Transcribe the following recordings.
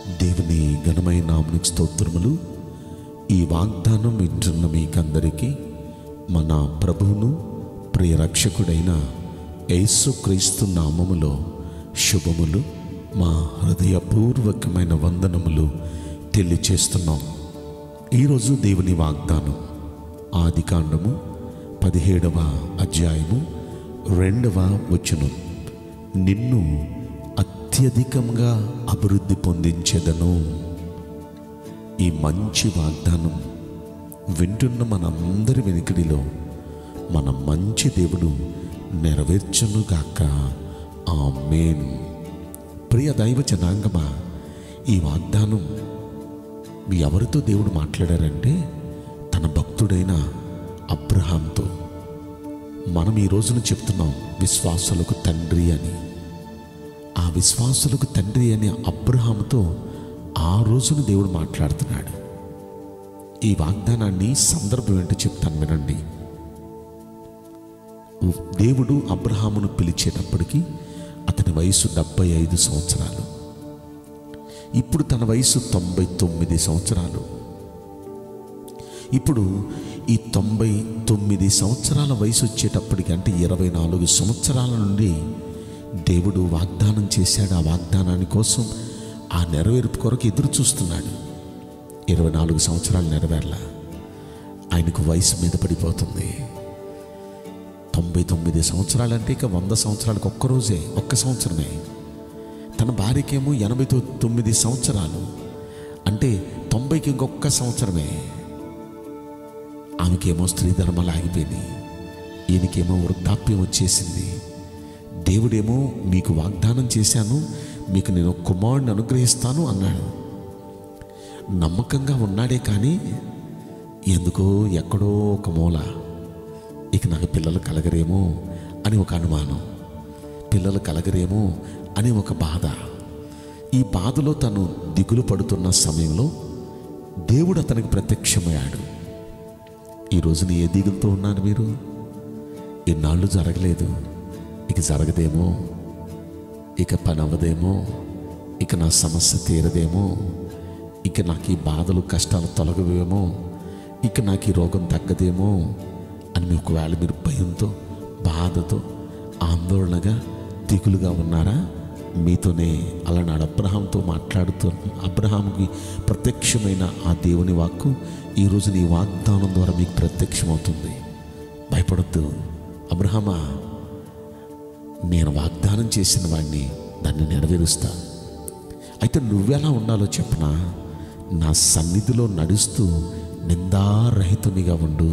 దేవుని ఘనమైన నామనికి స్తోత్రములు ఈ వాగ్దానం వింటున్న మీకందరికీ మన ప్రభువును ప్రియ రక్షకుడైన యేసుక్రీస్తు నామములో శుభములు మా హృదయపూర్వకమైన వందనములు తెలియచేస్తున్నాం ఈరోజు దేవుని వాగ్దానం ఆది కాండము పదిహేడవ అధ్యాయము రెండవ వచనం నిన్ను అత్యధికంగా అభివృద్ధి పొందించెదను ఈ మంచి వాగ్దానం వింటున్న మనందరి వెనుకడిలో మన మంచి దేవుడు నెరవేర్చునుగాక ఆమేన్ ప్రియ దైవ జనాంగమా ఈ వాగ్దానం మీ ఎవరితో దేవుడు మాట్లాడారంటే తన భక్తుడైన అబ్రహాంతో మనం ఈ రోజున చెప్తున్నాం విశ్వాసులకు తండ్రి అని ఆ విశ్వాసులకు తండ్రి అనే అబ్రహాముతో ఆ రోజున దేవుడు మాట్లాడుతున్నాడు ఈ వాగ్దానాన్ని సందర్భం ఏంటో చెప్తాను వినండి దేవుడు అబ్రహామును పిలిచేటప్పటికి అతని వయసు డెబ్బై ఐదు సంవత్సరాలు ఇప్పుడు తన వయసు తొంభై తొమ్మిది సంవత్సరాలు ఇప్పుడు ఈ తొంభై తొమ్మిది సంవత్సరాల వయసు వచ్చేటప్పటికి అంటే ఇరవై నాలుగు సంవత్సరాల నుండి దేవుడు వాగ్దానం చేశాడు ఆ వాగ్దానాన్ని కోసం ఆ నెరవేర్పు కొరకు ఎదురు చూస్తున్నాడు ఇరవై నాలుగు సంవత్సరాలు నెరవేరలా ఆయనకు వయసు మీద పడిపోతుంది తొంభై తొమ్మిది సంవత్సరాలు అంటే ఇక వంద సంవత్సరాలకు ఒక్క రోజే ఒక్క సంవత్సరమే తన భార్యకేమో ఎనభై తొ- తొమ్మిది సంవత్సరాలు అంటే తొంభైకి ఇంకొక సంవత్సరమే ఆమెకేమో స్త్రీ ధర్మాలు ఆగిపోయినాయి ఈయనకేమో వృద్ధాప్యం వచ్చేసింది దేవుడేమో మీకు వాగ్దానం చేశాను మీకు నేను ఒక కుమారుడిని అనుగ్రహిస్తాను అన్నాడు నమ్మకంగా ఉన్నాడే కానీ ఎందుకో ఎక్కడో ఒక మూల ఇక నాకు పిల్లలు కలగరేమో అని ఒక అనుమానం పిల్లలు కలగరేమో అని ఒక బాధ ఈ బాధలో తను దిగులు పడుతున్న సమయంలో దేవుడు అతనికి ప్రత్యక్షమయ్యాడు ఈ రోజున ఏ దిగులతో ఉన్నారు మీరు ఇన్నాళ్ళు జరగలేదు ఇక జరగదేమో ఇక పని అవ్వదేమో ఇక నా సమస్య తీరదేమో ఇక నాకు ఈ బాధలు కష్టాలు తొలగవేమో ఇక నాకు ఈ రోగం తగ్గదేమో అని మీ ఒకవేళ మీరు భయంతో బాధతో ఆందోళనగా దిగులుగా ఉన్నారా మీతోనే అలనాడు అబ్రహాంతో మాట్లాడుతూ అబ్రహాంకి ప్రత్యక్షమైన ఆ దేవుని వాక్కు ఈరోజు నీ వాగ్దానం ద్వారా మీకు ప్రత్యక్షమవుతుంది భయపడద్దు అబ్రహమా నేను వాగ్దానం చేసిన వాడిని దాన్ని నెరవేరుస్తా అయితే నువ్వెలా ఉండాలో చెప్పనా నా సన్నిధిలో నడుస్తూ నిందారహితునిగా ఉండు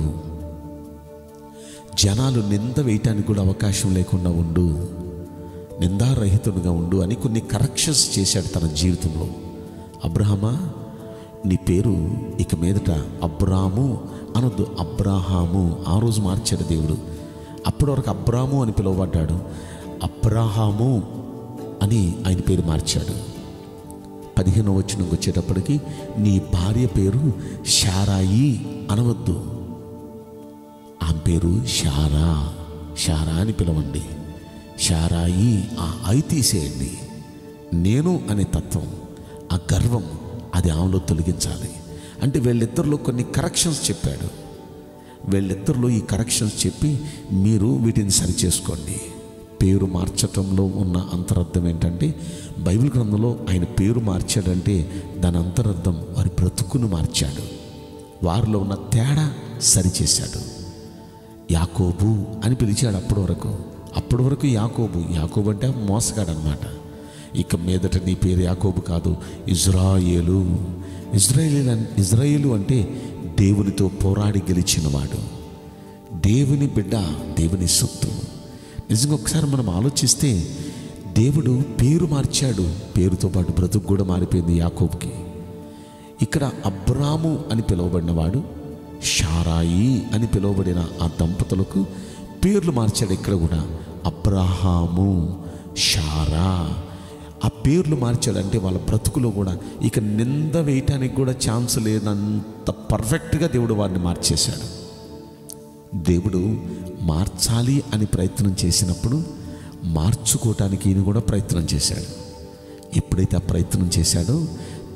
జనాలు నింద వేయటానికి కూడా అవకాశం లేకుండా ఉండు నిందారహితునిగా ఉండు అని కొన్ని కరెక్షన్స్ చేశాడు తన జీవితంలో అబ్రహమా నీ పేరు ఇక మీదట అబ్రాము అనొద్దు అబ్రాహాము ఆ రోజు మార్చాడు దేవుడు అప్పటి వరకు అబ్రాము అని పిలువబడ్డాడు అబ్రాహాము అని ఆయన పేరు మార్చాడు పదిహేనో వచ్చినకి వచ్చేటప్పటికి నీ భార్య పేరు షారాయి అనవద్దు ఆమె పేరు షారా షారా అని పిలవండి షారాయి ఆ ఐ తీసేయండి నేను అనే తత్వం ఆ గర్వం అది ఆమెలో తొలగించాలి అంటే వీళ్ళిద్దరిలో కొన్ని కరెక్షన్స్ చెప్పాడు వీళ్ళిద్దరిలో ఈ కరెక్షన్స్ చెప్పి మీరు వీటిని సరిచేసుకోండి పేరు మార్చటంలో ఉన్న అంతరార్థం ఏంటంటే బైబిల్ గ్రంథంలో ఆయన పేరు మార్చాడంటే దాని అంతరార్థం వారి బ్రతుకును మార్చాడు వారిలో ఉన్న తేడా సరిచేశాడు యాకోబు అని పిలిచాడు అప్పటి వరకు అప్పటి వరకు యాకోబు యాకోబు అంటే మోసగాడనమాట ఇక మీదట నీ పేరు యాకోబు కాదు ఇజ్రాయేలు ఇజ్రాయేలు ఇజ్రాయేలు అంటే దేవునితో పోరాడి గెలిచినవాడు దేవుని బిడ్డ దేవుని సొత్తు నిజంగా ఒకసారి మనం ఆలోచిస్తే దేవుడు పేరు మార్చాడు పేరుతో పాటు బ్రతుకు కూడా మారిపోయింది యాకోబుకి ఇక్కడ అబ్రాము అని పిలువబడినవాడు షారాయి అని పిలువబడిన ఆ దంపతులకు పేర్లు మార్చాడు ఇక్కడ కూడా అబ్రహాము షారా ఆ పేర్లు మార్చాడంటే వాళ్ళ బ్రతుకులో కూడా ఇక నింద వేయటానికి కూడా ఛాన్స్ లేనంత పర్ఫెక్ట్గా దేవుడు వారిని మార్చేశాడు దేవుడు మార్చాలి అని ప్రయత్నం చేసినప్పుడు మార్చుకోవటానికి ఈయన కూడా ప్రయత్నం చేశాడు ఎప్పుడైతే ఆ ప్రయత్నం చేశాడో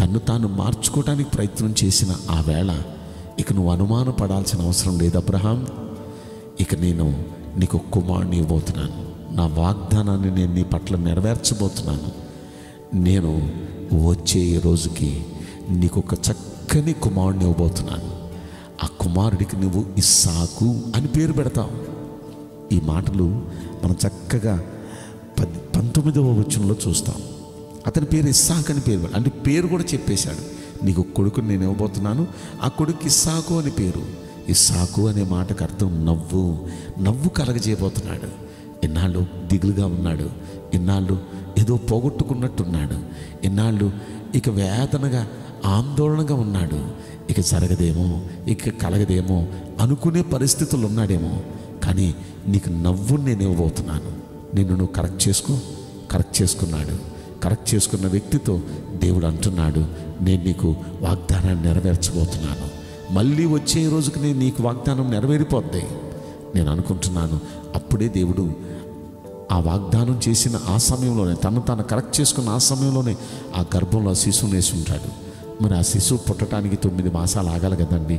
తన్ను తాను మార్చుకోవడానికి ప్రయత్నం చేసిన ఆ వేళ ఇక నువ్వు అనుమానపడాల్సిన అవసరం లేదు అబ్రహాం ఇక నేను నీకు కుమారుని ఇవ్వబోతున్నాను నా వాగ్దానాన్ని నేను నీ పట్ల నెరవేర్చబోతున్నాను నేను వచ్చే ఈ రోజుకి నీకు ఒక చక్కని కుమారుని ఇవ్వబోతున్నాను ఆ కుమారుడికి నువ్వు ఇస్సాకు అని పేరు పెడతావు ఈ మాటలు మనం చక్కగా పద్ పంతొమ్మిదవ వచనంలో చూస్తాం అతని పేరు ఇస్సాకు అని పేరు అంటే పేరు కూడా చెప్పేశాడు నీకు కొడుకుని నేను ఇవ్వబోతున్నాను ఆ కొడుకు ఇస్సాకు అని పేరు ఇస్సాకు అనే మాటకు అర్థం నవ్వు నవ్వు కలగజేయబోతున్నాడు ఎన్నాళ్ళు దిగులుగా ఉన్నాడు ఇన్నాళ్ళు ఏదో పోగొట్టుకున్నట్టున్నాడు ఇన్నాళ్ళు ఇక వేదనగా ఆందోళనగా ఉన్నాడు ఇక జరగదేమో ఇక కలగదేమో అనుకునే పరిస్థితులు ఉన్నాడేమో కానీ నీకు నవ్వు నేను ఇవ్వబోతున్నాను నిన్ను నువ్వు కరెక్ట్ చేసుకో కరెక్ట్ చేసుకున్నాడు కరెక్ట్ చేసుకున్న వ్యక్తితో దేవుడు అంటున్నాడు నేను నీకు వాగ్దానాన్ని నెరవేర్చబోతున్నాను మళ్ళీ వచ్చే రోజుకి నేను నీకు వాగ్దానం నెరవేరిపోద్ది నేను అనుకుంటున్నాను అప్పుడే దేవుడు ఆ వాగ్దానం చేసిన ఆ సమయంలోనే తను తాను కరెక్ట్ చేసుకున్న ఆ సమయంలోనే ఆ గర్భంలో ఆ శిశువుని వేసి ఉంటాడు మరి ఆ శిశువు పుట్టడానికి తొమ్మిది మాసాలు ఆగాలి కదండి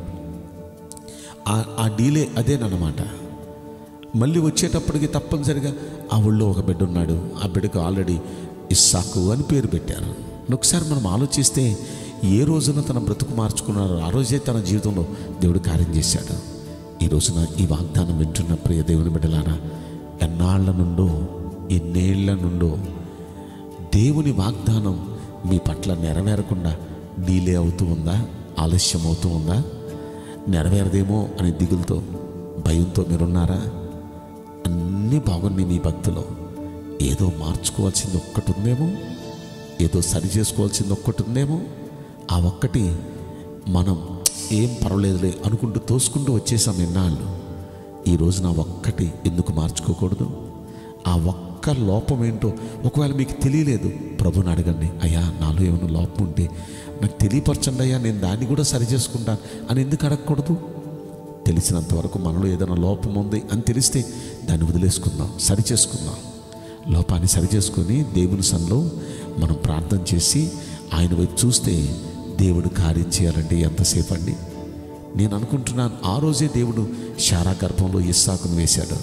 ఆ- ఆ డీలే అదేనమాట మళ్ళీ వచ్చేటప్పటికి తప్పనిసరిగా ఆ ఊళ్ళో ఒక బిడ్డ ఉన్నాడు ఆ బిడ్డకు ఆల్రెడీ ఇస్సాకు అని పేరు పెట్టారు ఒకసారి మనం ఆలోచిస్తే ఏ రోజున తన బ్రతుకు మార్చుకున్నారో ఆ రోజే తన జీవితంలో దేవుడు కార్యం చేశాడు ఈ రోజున ఈ వాగ్దానం వింటున్న ప్రియ దేవుని బిడ్డలారా ఎన్నాళ్ల నుండో ఎన్నేళ్ల నుండో దేవుని వాగ్దానం మీ పట్ల నెరవేరకుండా డీలే అవుతూ ఉందా ఆలస్యం అవుతూ ఉందా నెరవేరదేమో అనే దిగులతో భయంతో మీరున్నారా అన్నీ బాగున్నాయి మీ భక్తిలో ఏదో మార్చుకోవాల్సింది ఒక్కటి ఉందేమో ఏదో సరి చేసుకోవాల్సింది ఒక్కటి ఉందేమో ఆ ఒక్కటి మనం ఏం పర్వాలేదులే అనుకుంటూ తోసుకుంటూ వచ్చేసాం ఎన్నాళ్ళు ఈ రోజు నా ఒక్కటి ఎందుకు మార్చుకోకూడదు ఆ ఒక్క లోపం ఏంటో ఒకవేళ మీకు తెలియలేదు ప్రభుని అడగండి అయ్యా నాలో ఏమైనా లోపం ఉంటే నాకు తెలియపరచండి అయ్యా నేను దాన్ని కూడా సరి చేసుకుంటాను అని ఎందుకు అడగకూడదు తెలిసినంత వరకు మనలో ఏదైనా లోపం ఉంది అని తెలిస్తే దాన్ని వదిలేసుకుందాం సరి చేసుకుందాం లోపాన్ని సరి చేసుకొని దేవుని సన్నిలో మనం ప్రార్థన చేసి ఆయన వైపు చూస్తే దేవుడు కార్యం చేయాలంటే ఎంతసేపు అండి నేను అనుకుంటున్నాను ఆ రోజే దేవుడు శారా గర్భంలో ఇస్సాకును వేశాడు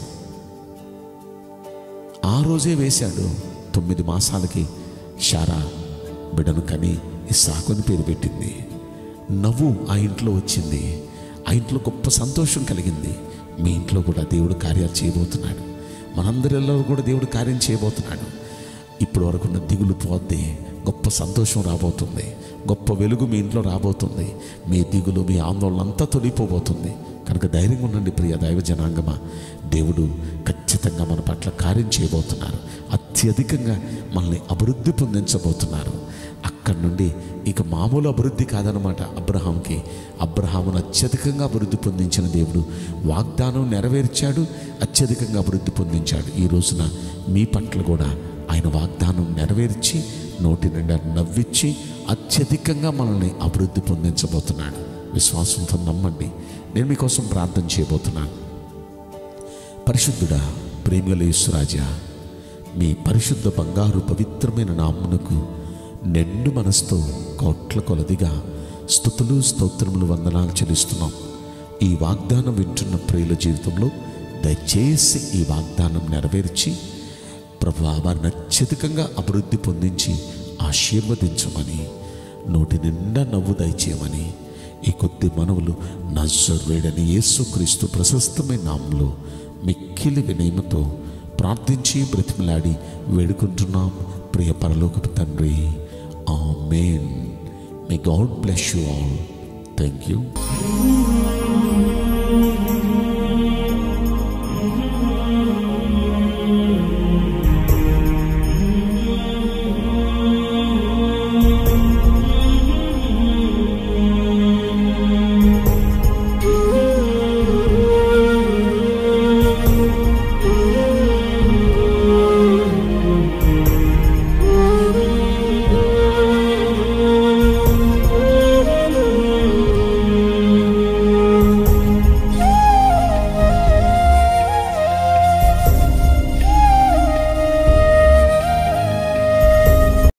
ఆ రోజే వేశాడు తొమ్మిది మాసాలకి శారా బిడ్డను కని ఇస్సాకుని పేరు పెట్టింది నవ్వు ఆ ఇంట్లో వచ్చింది ఆ ఇంట్లో గొప్ప సంతోషం కలిగింది మీ ఇంట్లో కూడా దేవుడు కార్యాలు చేయబోతున్నాడు మనందరిలో కూడా దేవుడు కార్యం చేయబోతున్నాడు ఇప్పటి వరకు ఉన్న దిగులు పోద్ది గొప్ప సంతోషం రాబోతుంది గొప్ప వెలుగు మీ ఇంట్లో రాబోతుంది మీ దిగులు మీ ఆందోళన అంతా తొలిపోబోతుంది కనుక ధైర్యంగా ఉండండి ప్రియ దైవ జనాంగమా దేవుడు ఖచ్చితంగా మన పట్ల కార్యం చేయబోతున్నారు అత్యధికంగా మనల్ని అభివృద్ధి పొందించబోతున్నారు అక్కడి నుండి ఇక మామూలు అభివృద్ధి కాదనమాట అబ్రహాంకి అబ్రహామును అత్యధికంగా అభివృద్ధి పొందించిన దేవుడు వాగ్దానం నెరవేర్చాడు అత్యధికంగా అభివృద్ధి పొందించాడు ఈ రోజున మీ పట్ల కూడా ఆయన వాగ్దానం నెరవేర్చి నోటి నిండా నవ్విచ్చి అత్యధికంగా మనల్ని అభివృద్ధి పొందించబోతున్నాడు విశ్వాసంతో నమ్మండి నేను మీకోసం ప్రార్థన చేయబోతున్నాను పరిశుద్ధుడా ప్రేమల యేసురాజా మీ పరిశుద్ధ బంగారు పవిత్రమైన నామ్మునకు నిండు మనసుతో కోట్ల కొలదిగా స్థుతులు స్తోత్రములు వందనాలు చెల్లిస్తున్నాం ఈ వాగ్దానం వింటున్న ప్రియుల జీవితంలో దయచేసి ఈ వాగ్దానం నెరవేర్చి ప్రభు వారిని అత్యధికంగా అభివృద్ధి పొందించి ఆశీర్వదించమని నోటి నిండా నవ్వు దయచేయమని ఈ కొద్ది మనవులు నజరుడని యేసుక్రీస్తు ప్రశస్తమైన నామంలో మిక్కిలి వినయమతో ప్రార్థించి బ్రతిమలాడి వేడుకుంటున్నాం ప్రియ పరలోకపు తండ్రి ఆమేన్ may God bless you all thank you